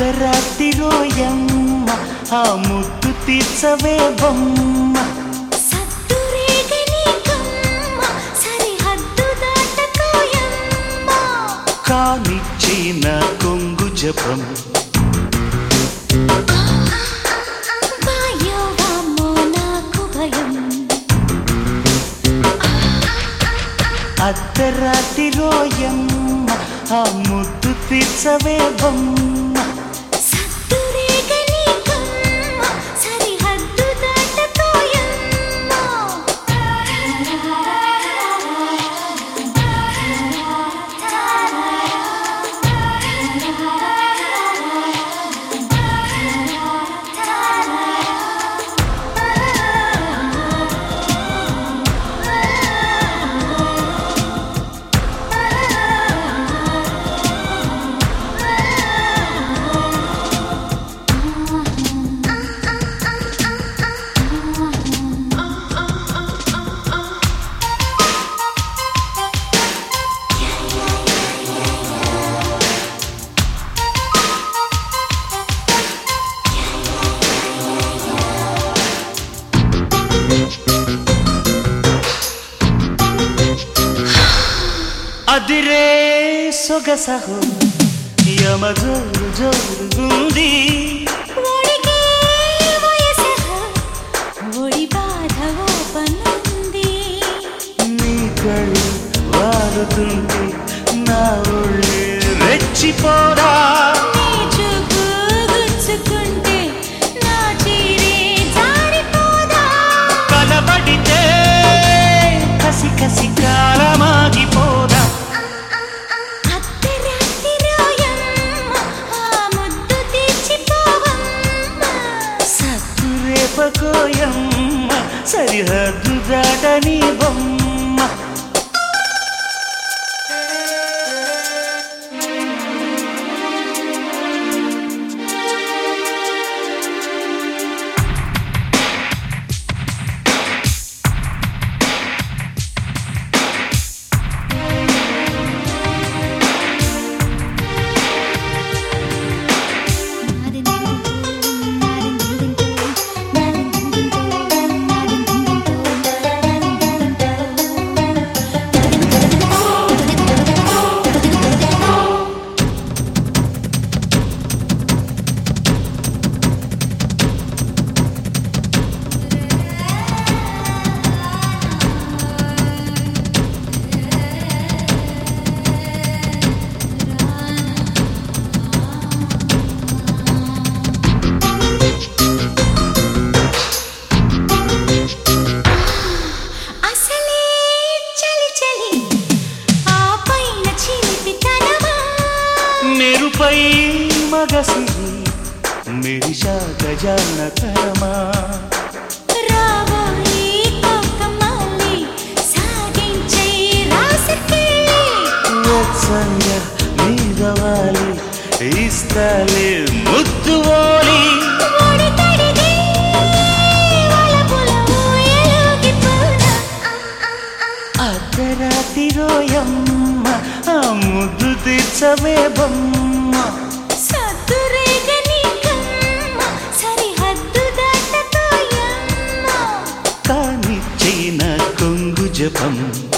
అర్ధరాత్రి రోయమ్మ ఆ ముద్దు తీర్చవే బొమ్మ సత్తురేగని కమ్మ సరిహద్దు దాటకోయమ్మ కానిచ్చిన కొంగు జపం వాయోవామో నాకు భయం అర్ధరాత్రి రోయమ్మ ఆ ముద్దు తీర్చవే బొమ్మ సత్తురేగని కమ్మ సరిహద్దు అదిరే సొగసహు యమజోరు జోరుగుంది ఒడిగే వయసహ ఒడి బాధ ఓపనుంది నీ కళ్ళు వారుతుంటే నా ఒళ్ళే రెచ్చిపోరా నీ చూపు గుచ్చుకుంటే నా చీరే జారిపోదా కలబడితే కసి కసి కాలమాగిపోదా అర్ధరాత్రి రోయమ్మ ఆ ముద్దు తీర్చిపోవమ్మ సత్తురేపకోయమ్మ సరిహద్దు దాటని బొమ్మ అసలే చలి చలి ఆ పైన చిలిపితనమా మెరుపై మగసిరి మెరిశాక జానతరమా రాబోయి కోకమల్లి సాగించే రాసకెళ్ళి వెచ్చంగా మీదవాలి ఇస్తాలే ముద్దు ఓలి ఒడి తడిగి వలపుల ఊయలుగిపోనా అర్ధరాత్రి రోయమ్మ ఆ ముద్దు తీర్చవే బొమ్మ సద్దురేగని కమ్మ సరిహద్దు దాటకోయమ్మ కానిచ్చిన కొంగు జపం